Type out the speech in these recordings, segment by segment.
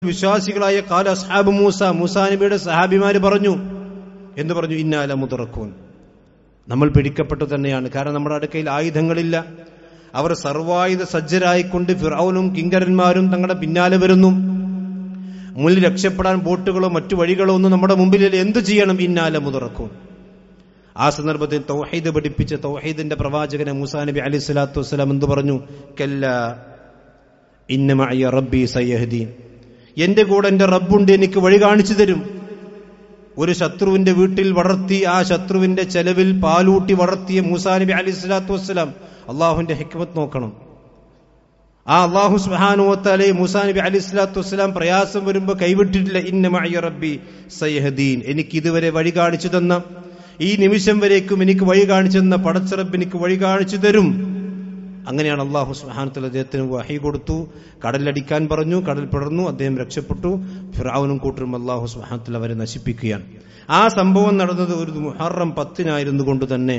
വിശ്വാസികളായ കാല അസ്ഹാബ് മൂസ മൂസാ നബിയുടെ സഹാബിമാര് പറഞ്ഞു എന്ന് പറഞ്ഞു ഇന്നാല മുതറക്കൂൻ നമ്മൾ പിടിക്കപ്പെട്ടു തന്നെയാണ് കാരണം നമ്മുടെ അടുക്കയിൽ ആയുധങ്ങളില്ല അവർ സർവായുധ സജ്ജരായിക്കൊണ്ട് ഫിറൌനും കിങ്കരന്മാരും തങ്ങളുടെ പിന്നാലെ വരുന്നു മുന്നിൽ രക്ഷപ്പെടാൻ ബോട്ടുകളോ മറ്റു വഴികളോ ഒന്നും നമ്മുടെ മുമ്പിലില്ല എന്തു ചെയ്യണം ഇന്നാല മുതറക്കൂൻ ആ സന്ദർഭത്തിൽ തൗഹീദ് പഠിപ്പിച്ച തൗഹീദിന്റെ പ്രവാചകനെ മൂസാ നബി അലൈഹി സ്വലാത്തു വസ്സലാം എന്ത് പറഞ്ഞു കല്ല ഇന്നമയ റബ്ബി സയ്യഹദീൻ എന്റെ കൂടെ എന്റെ റബ്ബുണ്ട് എനിക്ക് വഴി കാണിച്ചു തരും ഒരു ശത്രുവിന്റെ വീട്ടിൽ വളർത്തി ആ ശത്രുവിന്റെ ചെലവിൽ പാലൂട്ടി വളർത്തിയ മൂസാ നബി അലൈഹി സ്വലാത്തു വസ്സലാം അള്ളാഹുവിന്റെ ഹിക്മത്ത് നോക്കണം ആ അള്ളാഹു സുഹാനുവത്താലെ മൂസാ നബി അലൈഹി സ്വലാത്തു വസ്സലാം പ്രയാസം വരുമ്പോ കൈവിട്ടിട്ടില്ല ഇന്നമയ റബ്ബി സയ്യഹദീൻ എനിക്ക് ഇതുവരെ വഴി കാണിച്ചു തന്ന ഈ നിമിഷം വരേക്കും എനിക്ക് വഴി കാണിച്ചു തന്ന പടച്ചിറപ്പ് എനിക്ക് വഴി കാണിച്ചു തരും അങ്ങനെയാണ് അള്ളാഹു സുഹാനത്തിൽ അദ്ദേഹത്തിന് വഹി കൊടുത്തു കടലടിക്കാൻ പറഞ്ഞു കടൽ പിടർന്നു അദ്ദേഹം രക്ഷപ്പെട്ടു ഫിറാവുനും കൂട്ടരും അള്ളാഹു സുഹാനത്തിൽ അവരെ നശിപ്പിക്കുകയാണ് ആ സംഭവം നടന്നത് ഒരു മുഹറം പത്തിനായിരുന്നു കൊണ്ട് തന്നെ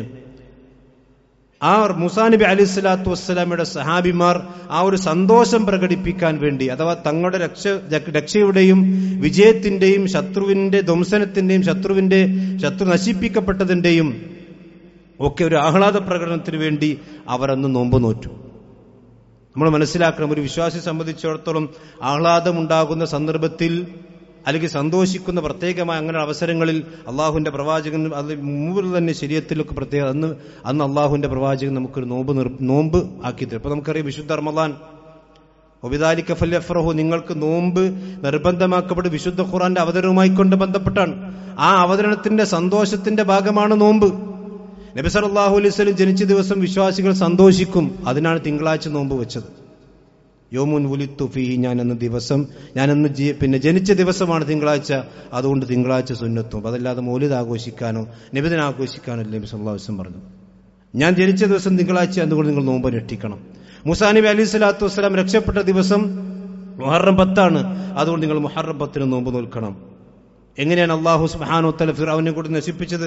ആ മുസാ നബി അലി സ്വലാത്തു വസ്സലാമയുടെ സഹാബിമാർ ആ ഒരു സന്തോഷം പ്രകടിപ്പിക്കാൻ വേണ്ടി അഥവാ തങ്ങളുടെ രക്ഷ രക്ഷയുടെയും വിജയത്തിന്റെയും ശത്രുവിന്റെ ധ്വംസനത്തിന്റെയും ശത്രുവിന്റെ ശത്രു നശിപ്പിക്കപ്പെട്ടതിന്റെയും ഒക്കെ ഒരു ആഹ്ലാദ പ്രകടനത്തിന് വേണ്ടി അവരന്ന് നോമ്പ് നോറ്റു നമ്മൾ മനസ്സിലാക്കണം ഒരു വിശ്വാസി സംബന്ധിച്ചിടത്തോളം ആഹ്ലാദമുണ്ടാകുന്ന സന്ദർഭത്തിൽ അല്ലെങ്കിൽ സന്തോഷിക്കുന്ന പ്രത്യേകമായ അങ്ങനെ അവസരങ്ങളിൽ അള്ളാഹുവിന്റെ പ്രവാചകൻ അത് മുമ്പിൽ തന്നെ ശരീരത്തിലൊക്കെ പ്രത്യേക അന്ന് അന്ന് അള്ളാഹുവിന്റെ പ്രവാചകൻ നമുക്കൊരു നോമ്പ് നോമ്പ് ആക്കി തരും ഇപ്പൊ നമുക്കറിയാം വിശുദ്ധ റമദാൻ ഒബിദാലി കഫല്ലഫ്രഹു നിങ്ങൾക്ക് നോമ്പ് നിർബന്ധമാക്കപ്പെട്ട് വിശുദ്ധ ഖുറാന്റെ അവതരണവുമായി കൊണ്ട് ബന്ധപ്പെട്ടാണ് ആ അവതരണത്തിന്റെ സന്തോഷത്തിന്റെ ഭാഗമാണ് നോമ്പ് നബി സല്ലല്ലാഹു അലൈഹി വസല്ലം ജനിച്ച ദിവസം വിശ്വാസികൾ സന്തോഷിക്കും അതിനാണ് തിങ്കളാഴ്ച നോമ്പ് വെച്ചത് യോമുൻ ഉലിത്തു ഫീഹി ഞാൻ എന്ന ദിവസം ഞാൻ അന്ന് പിന്നെ ജനിച്ച ദിവസമാണ് തിങ്കളാഴ്ച അതുകൊണ്ട് തിങ്കളാഴ്ച സുന്നത്തും അതല്ലാതെ മൗലിദ് ആഘോഷിക്കാനോ നിബിധന ആഘോഷിക്കാനോ അല്ലേ നബി സല്ലല്ലാഹു അലൈഹി വസല്ലം പറഞ്ഞു ഞാൻ ജനിച്ച ദിവസം തിങ്കളാഴ്ച അതുകൊണ്ട് നിങ്ങൾ നോമ്പ് രക്ഷിക്കണം മുസാ നബി അലൈഹി സ്വലാത്തു വസ്സലാം രക്ഷപ്പെട്ട ദിവസം മുഹറം പത്താണ് അതുകൊണ്ട് നിങ്ങൾ മുഹറം പത്തിന് നോമ്പ് നോൽക്കണം എങ്ങനെയാണ് അള്ളാഹു സുബാനോത്തല ഫിറൌനെ കൂടി നശിപ്പിച്ചത്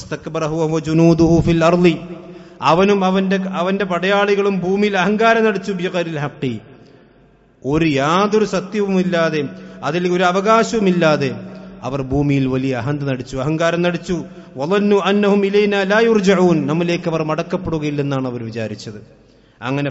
ഫിൽ അർളി അവനും അവന്റെ അവന്റെ പടയാളികളും ഭൂമിയിൽ അഹങ്കാരം നടിച്ചു ബിഖരിൽ ഹക്കി ഒരു യാതൊരു സത്യവുമില്ലാതെ അതിൽ ഒരു അവകാശവുമില്ലാതെ അവർ ഭൂമിയിൽ വലിയ അഹന്ത നടിച്ചു അഹങ്കാരം നടിച്ചു വളന്നു അന്നഹും ഇലൈന ലായുർജഊൻ നമ്മിലേക്ക് അവർ മടക്കപ്പെടുകയില്ലെന്നാണ് അവർ വിചാരിച്ചത് അങ്ങനെ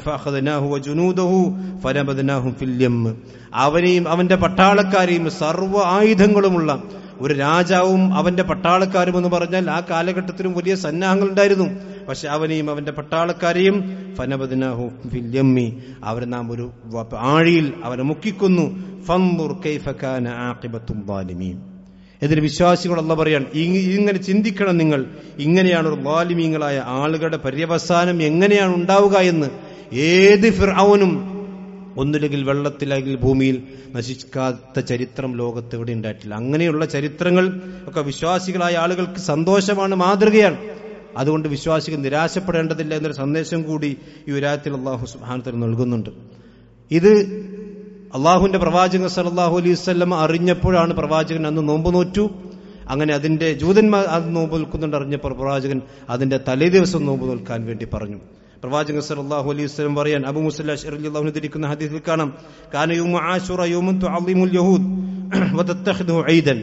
അവനെയും അവന്റെ പട്ടാളക്കാരെയും സർവ്വ ആയുധങ്ങളുമുള്ള ഒരു രാജാവും അവന്റെ പട്ടാളക്കാരും എന്ന് പറഞ്ഞാൽ ആ കാലഘട്ടത്തിലും വലിയ സന്നാഹങ്ങൾ ഉണ്ടായിരുന്നു പക്ഷെ അവനെയും അവന്റെ പട്ടാളക്കാരെയും ഫനബദ്നാഹു ഫില്യമ്മി അവരെ നാം ഒരു ആഴിയിൽ അവരെ മുക്കിക്കുന്നു ഫംബുർ കൈഫക്കാന ആഖിബത്തും ബാലിമീൻ ഇതിന് വിശ്വാസികളല്ല പറയാൻ ഇങ്ങനെ ചിന്തിക്കണം നിങ്ങൾ ഇങ്ങനെയാണ് ഒരു ബാലിമീങ്ങളായ ആളുകളുടെ പര്യവസാനം എങ്ങനെയാണ് ഉണ്ടാവുക എന്ന് ഏത് ഫിർഔനും ഒന്നുമില്ലെങ്കിൽ വെള്ളത്തിൽ അല്ലെങ്കിൽ ഭൂമിയിൽ നശിക്കാത്ത ചരിത്രം ലോകത്ത് ഇവിടെ ഉണ്ടായിട്ടില്ല അങ്ങനെയുള്ള ചരിത്രങ്ങൾ ഒക്കെ വിശ്വാസികളായ ആളുകൾക്ക് സന്തോഷമാണ് മാതൃകയാണ് അതുകൊണ്ട് വിശ്വാസികൾ നിരാശപ്പെടേണ്ടതില്ല എന്നൊരു സന്ദേശം കൂടി ഈ വിരാത്തിൽ അള്ളാഹു സുഹാനത്തിൽ നൽകുന്നുണ്ട് ഇത് അള്ളാഹുവിന്റെ പ്രവാചകൻ സല്ലാഹു അലൈഹി വസ്ലം അറിഞ്ഞപ്പോഴാണ് പ്രവാചകൻ അന്ന് നോമ്പ് നോറ്റു അങ്ങനെ അതിന്റെ ജൂതന്മാർ അത് നോമ്പ് നിൽക്കുന്നുണ്ട് അറിഞ്ഞപ്പോൾ പ്രവാചകൻ അതിന്റെ തലേ ദിവസം നോമ്പ് നിൽക്കാൻ വേണ്ടി പറഞ്ഞു പ്രവാചകൻ സല്ലല്ലാഹു അലൈഹി വസല്ലം പറയാൻ അബു മുസല്ല റളിയല്ലാഹു ധരിക്കുന്ന ഹദീസിൽ കാണാം കാന യൗമു ആശുറ യൗമുൻ തുഅള്ളിമുൽ യഹൂദ് വതത്തഖിദു ഐദൻ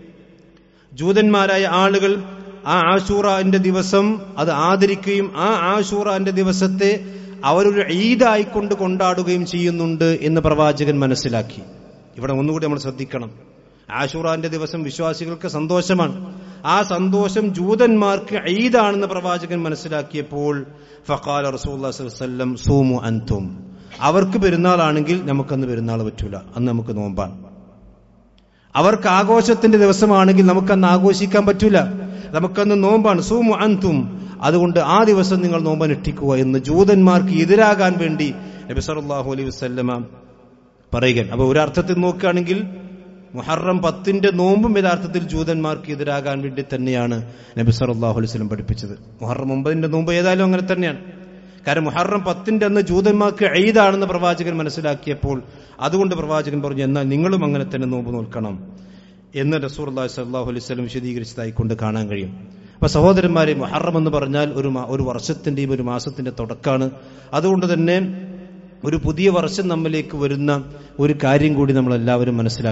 ജൂതന്മാരായ ആളുകൾ ആ ആശൂറാന്റെ ദിവസം അത് ആദരിക്കുകയും ആ ആശൂറാന്റെ ദിവസത്തെ അവരൊരു ഈദായിക്കൊണ്ട് കൊണ്ടാടുകയും ചെയ്യുന്നുണ്ട് എന്ന് പ്രവാചകൻ മനസ്സിലാക്കി ഇവിടെ ഒന്നുകൂടി നമ്മൾ ശ്രദ്ധിക്കണം ആശൂറാന്റെ ദിവസം വിശ്വാസികൾക്ക് സന്തോഷമാണ് ആ സന്തോഷം ജൂതന്മാർക്ക് ഈദാണെന്ന് പ്രവാചകൻ മനസ്സിലാക്കിയപ്പോൾ ഫഖാല റസൂല്ലം സൂമു അൻതും അവർക്ക് പെരുന്നാളാണെങ്കിൽ നമുക്കന്ന് പെരുന്നാൾ പറ്റൂല അന്ന് നമുക്ക് നോമ്പാണ് അവർക്ക് ആഘോഷത്തിന്റെ ദിവസമാണെങ്കിൽ നമുക്കന്ന് ആഘോഷിക്കാൻ പറ്റൂല നമുക്കന്ന് നോമ്പാണ് സൂമു അൻതും അതുകൊണ്ട് ആ ദിവസം നിങ്ങൾ നോമ്പനുഷ്ഠിക്കുക എന്ന് ജൂതന്മാർക്ക് എതിരാകാൻ വേണ്ടി നബി സല്ലല്ലാഹു അലൈഹി വസല്ലമ പറയുക അപ്പൊ ഒരർത്ഥത്തിൽ നോക്കുകയാണെങ്കിൽ മുഹറം പത്തിന്റെ നോമ്പും യഥാർത്ഥത്തിൽ ജൂതന്മാർക്ക് എതിരാകാൻ വേണ്ടി തന്നെയാണ് നബി സല്ലല്ലാഹു അലൈഹി വസല്ലം പഠിപ്പിച്ചത് മുഹറം ഒമ്പതിന്റെ നോമ്പ് ഏതായാലും അങ്ങനെ തന്നെയാണ് കാരണം മുഹറം പത്തിന്റെ അന്ന് ജൂതന്മാർക്ക് എയ്താണെന്ന് പ്രവാചകൻ മനസ്സിലാക്കിയപ്പോൾ അതുകൊണ്ട് പ്രവാചകൻ പറഞ്ഞു എന്നാൽ നിങ്ങളും അങ്ങനെ തന്നെ നോമ്പ് നോൽക്കണം എന്ന് റസൂർ അള്ളാഹി സല്ലാഹു അലൈഹി സ്വലം വിശദീകരിച്ചതായി കൊണ്ട് കാണാൻ കഴിയും അപ്പൊ സഹോദരന്മാരെ മുഹറം എന്ന് പറഞ്ഞാൽ ഒരു ഒരു വർഷത്തിന്റെയും ഒരു മാസത്തിന്റെ തുടക്കാണ് അതുകൊണ്ട് തന്നെ ഒരു പുതിയ വർഷം നമ്മിലേക്ക് വരുന്ന ഒരു കാര്യം കൂടി നമ്മൾ എല്ലാവരും മനസ്സിലാക്കുക